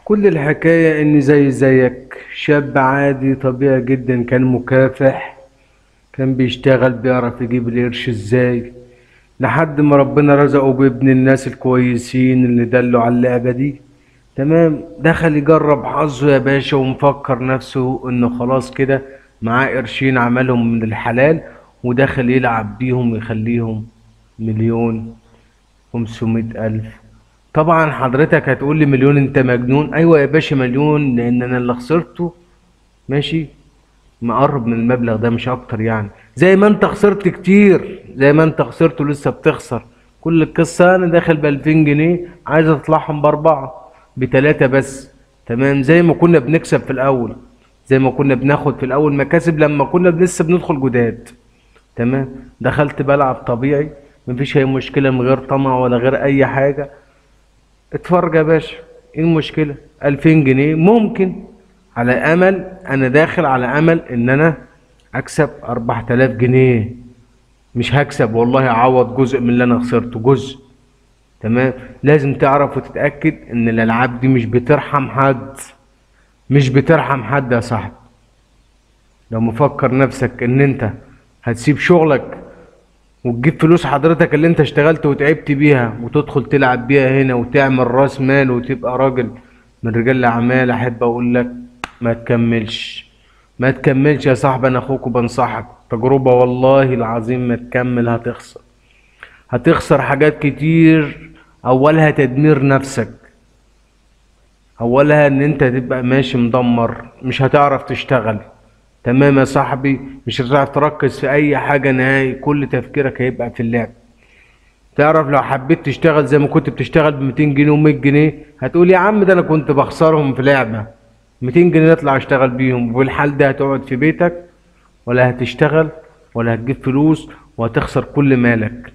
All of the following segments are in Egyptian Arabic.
كل الحكاية إني زي زيك شاب عادي طبيعي جدا كان مكافح كان بيشتغل بيعرف يجيب القرش ازاي لحد ما ربنا رزقه بابن الناس الكويسين اللي دلوا على اللعبة دي تمام دخل يجرب حظه يا باشا ومفكر نفسه انه خلاص كده معاه قرشين عملهم من الحلال ودخل يلعب بيهم يخليهم مليون خمسمائة ألف طبعا حضرتك هتقول لي مليون انت مجنون ايوه يا باشا مليون لان انا اللي خسرته ماشي مقرب من المبلغ ده مش اكتر يعني زي ما انت خسرت كتير زي ما انت خسرت ولسه بتخسر كل القصة انا داخل بألفين جنيه عايز اطلعهم باربعة بتلاتة بس تمام زي ما كنا بنكسب في الاول زي ما كنا بناخد في الاول مكاسب لما كنا لسه بندخل جداد تمام دخلت بلعب طبيعي مفيش اي مشكلة من غير طمع ولا غير اي حاجة اتفرج يا باشا ايه المشكلة ألفين جنيه ممكن على امل انا داخل على امل ان انا اكسب اربع تلاف جنيه مش هكسب والله اعوض جزء من اللي انا خسرته جزء تمام لازم تعرف وتتأكد ان الالعاب دي مش بترحم حد مش بترحم حد يا صاحبي لو مفكر نفسك ان انت هتسيب شغلك وتجيب فلوس حضرتك اللي انت اشتغلت وتعبت بيها وتدخل تلعب بيها هنا وتعمل راس مال وتبقى راجل من رجال الاعمال احب اقول لك ما تكملش ما تكملش يا صاحبي انا اخوك وبنصحك تجربة والله العظيم ما تكمل هتخسر هتخسر حاجات كتير اولها تدمير نفسك اولها ان انت تبقى ماشي مدمر مش هتعرف تشتغل تمام يا صاحبي مش هتعرف تركز في اي حاجة نهائي كل تفكيرك هيبقى في اللعب تعرف لو حبيت تشتغل زي ما كنت بتشتغل ب 200 جنيه و100 جنيه هتقول يا عم ده انا كنت بخسرهم في لعبة 200 جنيه اطلع اشتغل بيهم والحال ده هتقعد في بيتك ولا هتشتغل ولا هتجيب فلوس وهتخسر كل مالك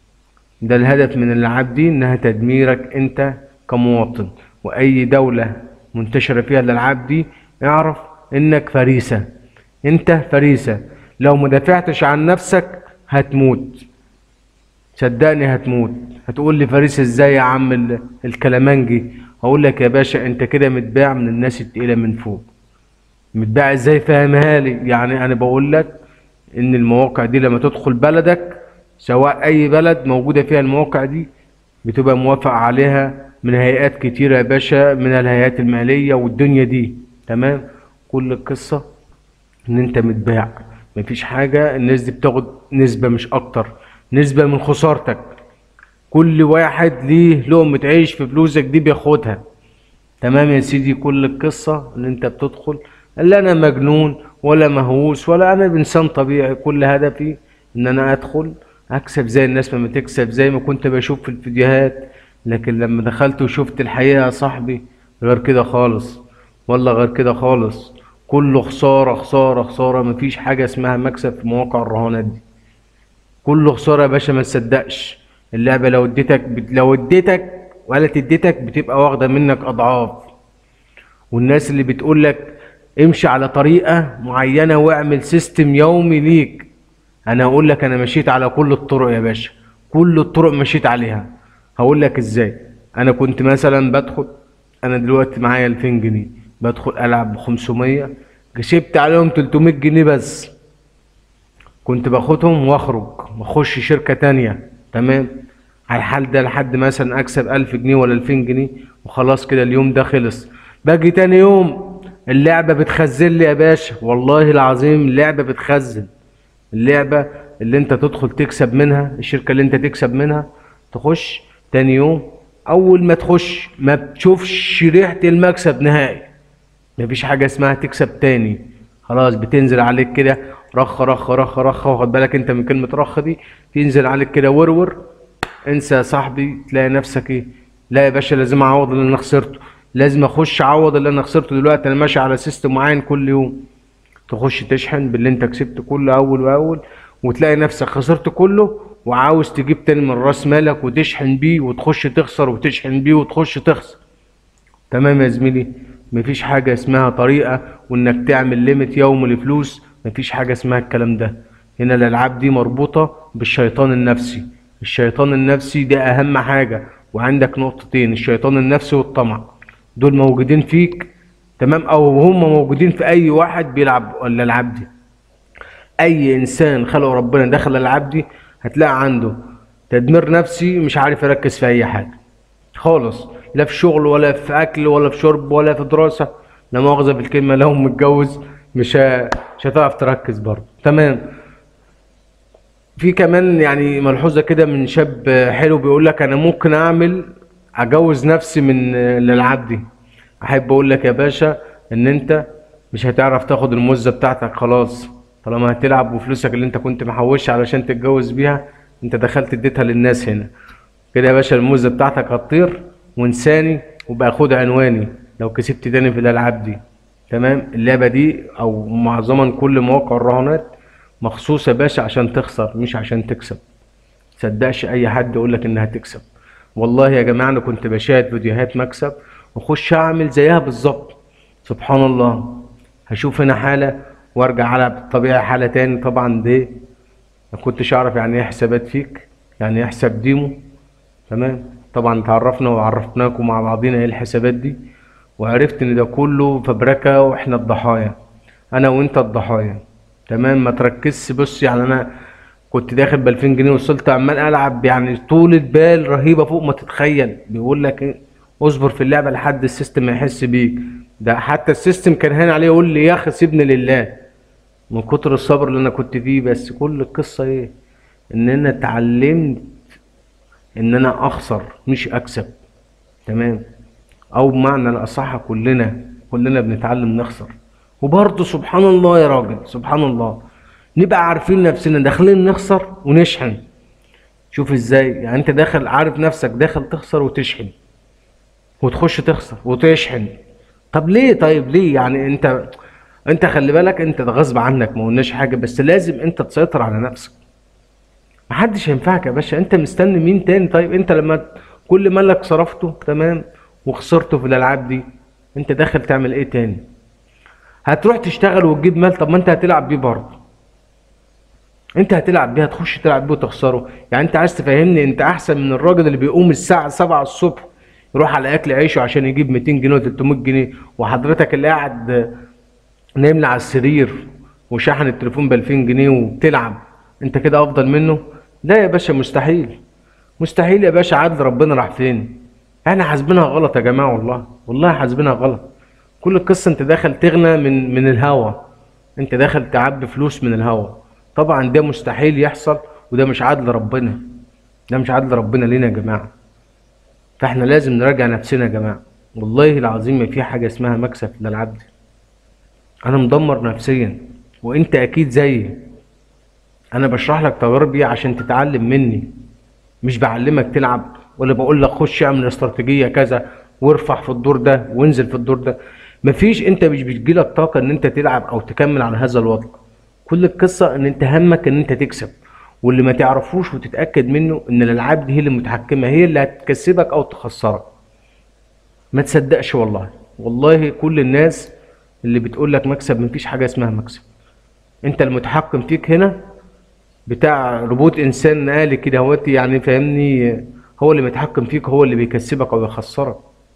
ده الهدف من الالعاب دي انها تدميرك انت كمواطن واي دولة منتشرة فيها الالعاب دي اعرف انك فريسة انت فريسة لو مدافعتش عن نفسك هتموت صدقني هتموت هتقول لي فريسة ازاي يا عم ال- الكلامنجي هقول لك يا باشا انت كده متباع من الناس التقيلة من فوق متباع ازاي فاهمها لي يعني انا بقول لك ان المواقع دي لما تدخل بلدك سواء اي بلد موجودة فيها المواقع دي بتبقى موافق عليها من هيئات كتيرة يا باشا من الهيئات المالية والدنيا دي تمام كل القصة ان انت متباع مفيش حاجة الناس دي بتاخد نسبة مش اكتر نسبة من خسارتك كل واحد ليه لقمة عيش في فلوسك دي بياخدها تمام يا سيدي كل القصة ان انت بتدخل لا انا مجنون ولا مهووس ولا انا انسان طبيعي كل هدفي ان انا ادخل اكسب زي الناس ما بتكسب زي ما كنت بشوف في الفيديوهات لكن لما دخلت وشفت الحقيقة يا صاحبي غير كده خالص والله غير كده خالص كله خسارة خسارة خسارة مفيش حاجة اسمها مكسب في مواقع الرهانات دي كله خسارة يا باشا ما تصدقش اللعبة لو اديتك بت... لو اديتك ولا تديتك بتبقى واخدة منك أضعاف والناس اللي بتقول لك امشي على طريقة معينة واعمل سيستم يومي ليك انا هقول لك انا مشيت على كل الطرق يا باشا كل الطرق مشيت عليها هقول لك ازاي انا كنت مثلا بدخل انا دلوقتي معايا 2000 جنيه بدخل العب ب 500 كسبت عليهم 300 جنيه بس كنت باخدهم واخرج واخش شركة تانية تمام على الحال ده لحد مثلا اكسب 1000 جنيه ولا 2000 جنيه وخلاص كده اليوم ده خلص باجي تاني يوم اللعبة بتخزن لي يا باشا والله العظيم اللعبة بتخزن اللعبة اللي انت تدخل تكسب منها الشركة اللي انت تكسب منها تخش تاني يوم اول ما تخش ما بتشوفش ريحة المكسب نهائي مفيش حاجة اسمها تكسب تاني خلاص بتنزل عليك كده رخ رخ رخ رخ واخد بالك انت من كلمة رخ دي تنزل عليك كده ورور انسى يا صاحبي تلاقي نفسك ايه لا يا باشا لازم اعوض اللي انا خسرته لازم اخش اعوض اللي انا خسرته دلوقتي انا ماشي على سيستم معين كل يوم تخش تشحن باللي انت كسبت كله اول واول وتلاقي نفسك خسرت كله وعاوز تجيب تاني من راس مالك وتشحن بيه وتخش تخسر وتشحن بيه وتخش تخسر تمام يا زميلي مفيش حاجة اسمها طريقة وانك تعمل ليميت يومي لفلوس مفيش حاجة اسمها الكلام ده هنا الالعاب دي مربوطة بالشيطان النفسي الشيطان النفسي ده اهم حاجة وعندك نقطتين الشيطان النفسي والطمع دول موجودين فيك تمام او هم موجودين في اي واحد بيلعب الالعاب دي اي انسان خلقه ربنا دخل الالعاب دي هتلاقي عنده تدمير نفسي مش عارف يركز في اي حاجه خالص لا في شغل ولا في اكل ولا في شرب ولا في دراسه لا مؤاخذه بالكلمه لو متجوز مش ه- مش هتعرف تركز برضه تمام في كمان يعني ملحوظه كده من شاب حلو بيقول لك انا ممكن اعمل اجوز نفسي من الالعاب دي احب اقول لك يا باشا ان انت مش هتعرف تاخد المزه بتاعتك خلاص طالما هتلعب وفلوسك اللي انت كنت محوشها علشان تتجوز بيها انت دخلت اديتها للناس هنا كده يا باشا الموزة بتاعتك هتطير وانساني وبقى خد عنواني لو كسبت تاني في الالعاب دي تمام اللعبة دي او معظما كل مواقع الرهانات مخصوصة يا باشا عشان تخسر مش عشان تكسب صدقش اي حد يقول لك انها تكسب والله يا جماعة انا كنت بشاهد فيديوهات مكسب واخش اعمل زيها بالظبط سبحان الله هشوف هنا حالة وارجع العب الطبيعي حالة تاني طبعا دي ما كنتش اعرف يعني ايه حسابات فيك يعني ايه حساب ديمو تمام طبعا تعرفنا وعرفناكم مع بعضينا ايه الحسابات دي وعرفت ان ده كله فبركة واحنا الضحايا انا وانت الضحايا تمام ما تركزش بص يعني انا كنت داخل ب 2000 جنيه وصلت عمال العب يعني طولة بال رهيبة فوق ما تتخيل بيقول لك ايه اصبر في اللعبة لحد السيستم ما يحس بيك ده حتى السيستم كان هان عليه يقول لي يا اخي سيبني لله من كتر الصبر اللي انا كنت فيه بس كل القصة ايه ان انا اتعلمت ان انا اخسر مش اكسب تمام او بمعنى الاصح كلنا كلنا بنتعلم نخسر وبرضه سبحان الله يا راجل سبحان الله نبقى عارفين نفسنا داخلين نخسر ونشحن شوف ازاي يعني انت داخل عارف نفسك داخل تخسر وتشحن وتخش تخسر وتشحن طب ليه طيب ليه يعني انت انت خلي بالك انت ده غصب عنك ما قلناش حاجه بس لازم انت تسيطر على نفسك محدش هينفعك يا باشا انت مستني مين تاني طيب انت لما كل مالك صرفته تمام وخسرته في الالعاب دي انت داخل تعمل ايه تاني هتروح تشتغل وتجيب مال طب ما انت هتلعب بيه برضه انت هتلعب بيه هتخش تلعب بيه وتخسره يعني انت عايز تفهمني انت احسن من الراجل اللي بيقوم الساعه 7 الصبح يروح على اكل عيشه عشان يجيب 200 جنيه و 300 جنيه وحضرتك اللي قاعد نايم على السرير وشاحن التليفون ب 2000 جنيه وبتلعب انت كده افضل منه لا يا باشا مستحيل مستحيل يا باشا عدل ربنا راح فين احنا حاسبينها غلط يا جماعه والله والله حاسبينها غلط كل القصه انت داخل تغنى من من الهوا انت داخل تعبي فلوس من الهوا طبعا ده مستحيل يحصل وده مش عدل ربنا ده مش عدل ربنا لينا يا جماعه فاحنا لازم نراجع نفسنا يا جماعه والله العظيم ما في حاجه اسمها مكسب في الالعاب دي انا مدمر نفسيا وانت اكيد زيي انا بشرح لك تجاربي عشان تتعلم مني مش بعلمك تلعب ولا بقول لك خش اعمل استراتيجيه كذا وارفع في الدور ده وانزل في الدور ده مفيش انت مش بتجيلك طاقه ان انت تلعب او تكمل على هذا الوضع كل القصه ان انت همك ان انت تكسب واللي ما تعرفوش وتتاكد منه ان الالعاب دي هي اللي متحكمه هي اللي هتكسبك او تخسرك ما تصدقش والله والله كل الناس اللي بتقول لك مكسب مفيش حاجه اسمها مكسب انت المتحكم فيك هنا بتاع روبوت انسان آلي كده هوتي يعني فاهمني هو اللي متحكم فيك هو اللي بيكسبك او يخسرك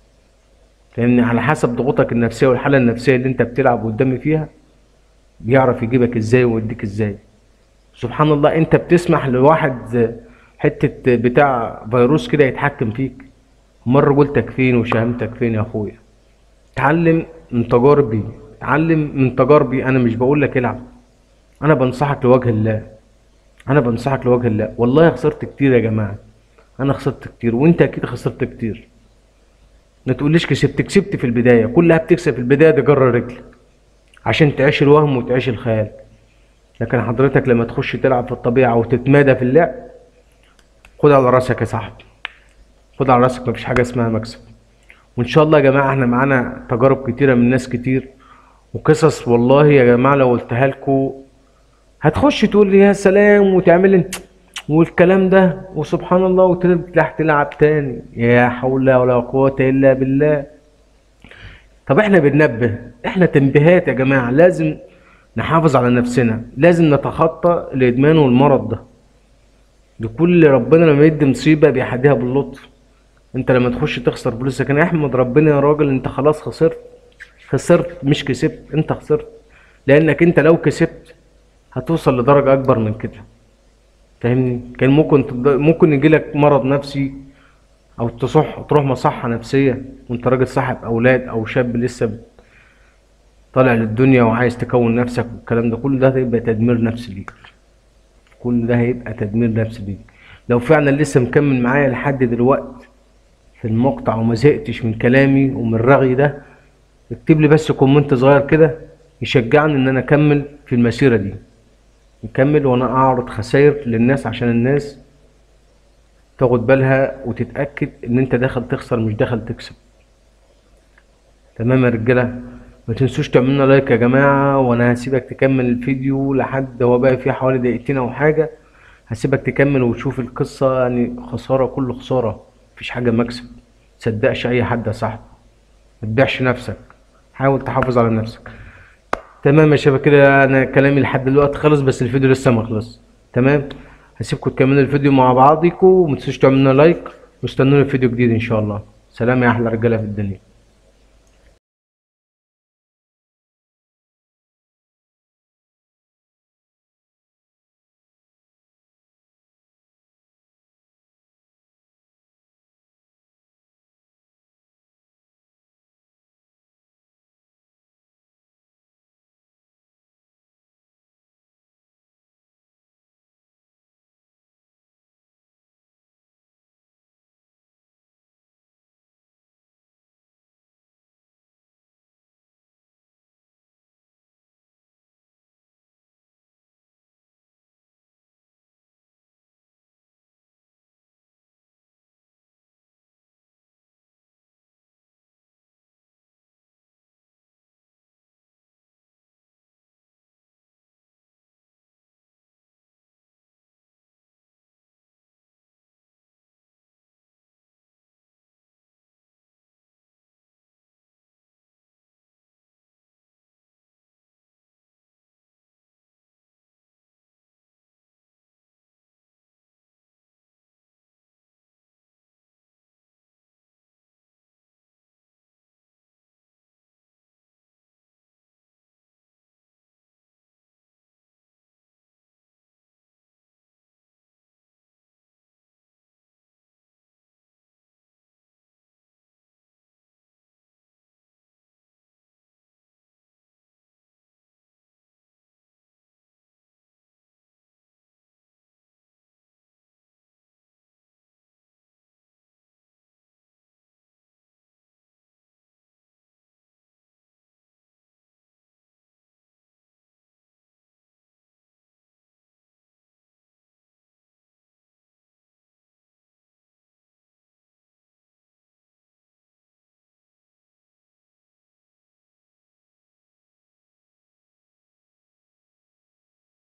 فاهمني على حسب ضغوطك النفسيه والحاله النفسيه اللي انت بتلعب قدامي فيها بيعرف يجيبك ازاي ويوديك ازاي سبحان الله انت بتسمح لواحد حته بتاع فيروس كده يتحكم فيك امال رجولتك فين وشهامتك فين يا اخويا اتعلم من تجاربي اتعلم من تجاربي انا مش بقول لك العب انا بنصحك لوجه الله انا بنصحك لوجه الله والله خسرت كتير يا جماعه انا خسرت كتير وانت اكيد خسرت كتير ما تقوليش كسبت كسبت في البدايه كلها بتكسب في البدايه دي جر رجلك عشان تعيش الوهم وتعيش الخيال لكن حضرتك لما تخش تلعب في الطبيعه وتتمادى في اللعب خد على راسك يا صاحبي خد على راسك مفيش حاجه اسمها مكسب وان شاء الله يا جماعه احنا معانا تجارب كتيره من ناس كتير وقصص والله يا جماعه لو قلتها لكم هتخش تقول لي يا سلام وتعمل لي والكلام ده وسبحان الله وترجع تلعب تاني يا حول ولا قوة إلا بالله طب احنا بننبه احنا تنبيهات يا جماعة لازم نحافظ على نفسنا لازم نتخطى الإدمان والمرض ده لكل ربنا لما يدي مصيبة بيحديها باللطف انت لما تخش تخسر فلوسك انا احمد ربنا يا راجل انت خلاص خسرت خسرت مش كسبت انت خسرت لانك انت لو كسبت هتوصل لدرجة اكبر من كده فاهمني كان ممكن تض- ممكن يجيلك مرض نفسي او تصح تروح مصحة نفسية وانت راجل صاحب اولاد او شاب لسه ب- طالع للدنيا وعايز تكون نفسك والكلام ده كل ده هيبقى تدمير نفسي ليك كل ده هيبقى تدمير نفسي ليك لو فعلا لسه مكمل معايا لحد دلوقتي في المقطع وما زهقتش من كلامي ومن رغي ده اكتب لي بس كومنت صغير كده يشجعني ان انا اكمل في المسيرة دي نكمل وانا اعرض خسائر للناس عشان الناس تاخد بالها وتتأكد ان انت داخل تخسر مش داخل تكسب تمام يا رجالة ما تنسوش تعملنا لايك يا جماعة وانا هسيبك تكمل الفيديو لحد هو بقى فيه حوالي دقيقتين او حاجة هسيبك تكمل وتشوف القصة يعني خسارة كل خسارة مفيش حاجة مكسب متصدقش اي حد يا صاحبي ما تبيعش نفسك حاول تحافظ على نفسك تمام يا شباب كده انا كلامي لحد دلوقتي خلص بس الفيديو لسه ما خلص تمام هسيبكم تكملوا الفيديو مع بعضكم وما تنسوش تعملوا لايك واستنوني في فيديو جديد ان شاء الله سلام يا احلى رجاله في الدنيا